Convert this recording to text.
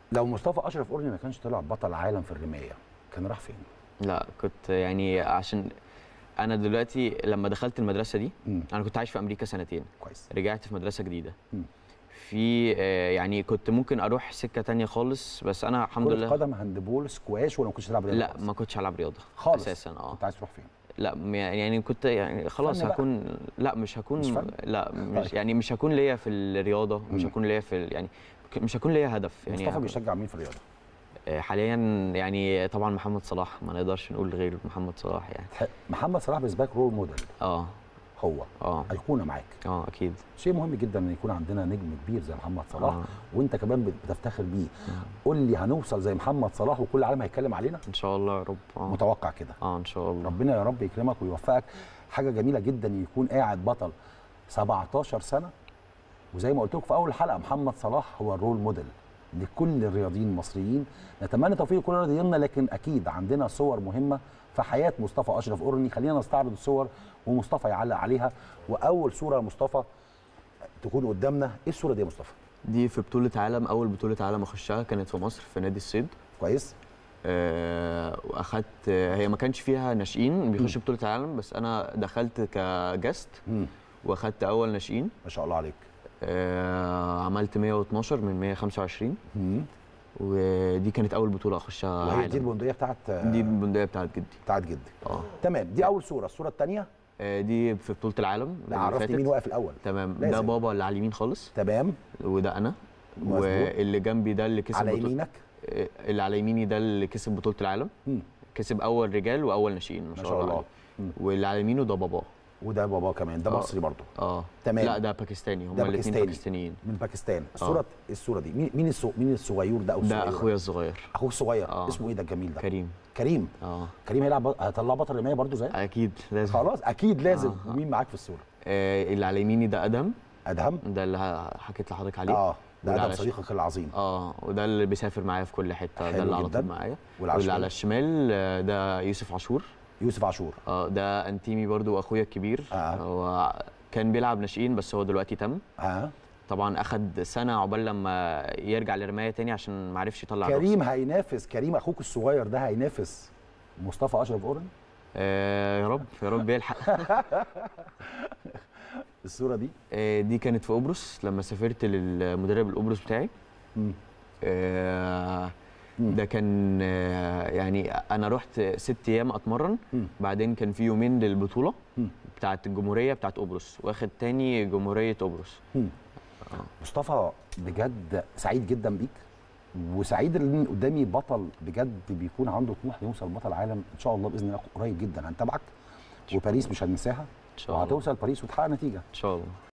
لو مصطفى اشرف قرني ما كانش طلع بطل عالم في الرمايه كان راح فين لا كنت يعني عشان انا دلوقتي لما دخلت المدرسه دي مم. انا كنت عايش في امريكا سنتين كويس رجعت في مدرسه جديده مم. في آه، يعني كنت ممكن اروح سكه تانية خالص بس انا الحمد كرة لله قدم هاندبول سكواش ولا ما كنتش تلعب رياضه لا خالص؟ ما كنتش العب رياضه خالص اساسا اه كنت عايز تروح فين لا م- يعني كنت يعني خلاص فن بقى. هكون لا مش هكون مش فن؟ لا مش طيب. يعني مش هكون ليا في الرياضه مش مم. هكون ليا في ال- يعني ك- مش هكون ليا هدف يعني مصطفى هكون- بيشجع مين في الرياضه آه، حاليا يعني طبعا محمد صلاح ما نقدرش نقول غير محمد صلاح يعني تح- محمد صلاح بالنسبه لك رول موديل اه هو اه ايقونه معاك اه اكيد شيء مهم جدا ان يكون عندنا نجم كبير زي محمد صلاح آه. وانت كمان بت- بتفتخر بيه قول لي هنوصل زي محمد صلاح وكل العالم هيتكلم علينا ان شاء الله يا رب اه متوقع كده اه ان شاء الله ربنا يا رب يكرمك ويوفقك حاجه جميله جدا يكون قاعد بطل 17 سنه وزي ما قلت لكم في اول حلقه محمد صلاح هو الرول موديل لكل الرياضيين المصريين نتمنى توفيق كل رياضيينا لكن اكيد عندنا صور مهمه في حياه مصطفى اشرف قرني خلينا نستعرض الصور ومصطفى يعلق عليها واول صوره مصطفى تكون قدامنا ايه الصوره دي يا مصطفى دي في بطوله عالم اول بطوله عالم اخشها كانت في مصر في نادي الصيد كويس آه، واخدت آه، هي ما كانش فيها ناشئين بيخشوا بطوله العالم بس انا دخلت كجست مم. واخدت اول ناشئين ما شاء الله عليك آه، عملت 112 من 125 مم. ودي كانت اول بطوله اخشها وهي دي عالم البندقيه بتاعت دي البندقيه بتاعت جدي بتاعت جدي اه تمام دي اول صوره الصوره الثانيه آه، دي في بطوله العالم لا اللي عرفني فاتت. مين واقف الاول تمام ده لازم. بابا اللي على اليمين خالص تمام وده انا مظبوط. واللي جنبي ده اللي كسب على بطولة- يمينك آه، اللي على يميني ده اللي كسب بطوله العالم مم. كسب اول رجال واول ناشئين ما ما شاء, شاء الله عليه. مم. واللي على يمينه ده باباه وده بابا كمان ده آه. مصري برضه اه تمام. لا ده باكستاني ده هما الاثنين باكستاني. باكستانيين من باكستان الصوره إيه الصوره دي مين مين الصو... مين الصغير ده او ده الصغير اخويا الصغير اخوه الصغير آه. اسمه ايه ده الجميل ده كريم كريم اه كريم هيلعب هيطلع بطل رمايه برضه زي اكيد لازم خلاص اكيد لازم آه. ومين معاك في الصوره آه اللي على يميني ده ادهم ادهم ده اللي ه- حكيت لحضرتك عليه اه ده واللي ادهم على ش- صديقك العظيم اه وده اللي بيسافر معايا في كل حته حلو ده اللي على جداً. طول معايا والعشوائي. واللي على الشمال آه، ده يوسف عاشور يوسف عاشور اه ده انتيمي برضو واخويا الكبير آه. هو كان بيلعب ناشئين بس هو دلوقتي تم ها طبعا اخد سنه عقبال لما يرجع للرمايه تاني عشان ما عرفش يطلع الرخصة. كريم هينافس كريم اخوك الصغير ده هينافس مصطفى اشرف اورن آه يا رب يا رب يلحق الصوره دي آه دي كانت في قبرص لما سافرت للمدرب القبرص بتاعي مم. آه مم. ده كان آه يعني انا رحت ست ايام اتمرن مم. بعدين كان في يومين للبطوله مم. بتاعت الجمهوريه بتاعت قبرص واخد تاني جمهوريه قبرص مم. مصطفى بجد سعيد جدا بيك وسعيد ان قدامي بطل بجد بيكون عنده طموح يوصل بطل عالم ان شاء الله باذن الله قريب جدا هنتابعك وباريس مش هننساها ان شاء الله وهتوصل باريس وتحقق نتيجه ان شاء الله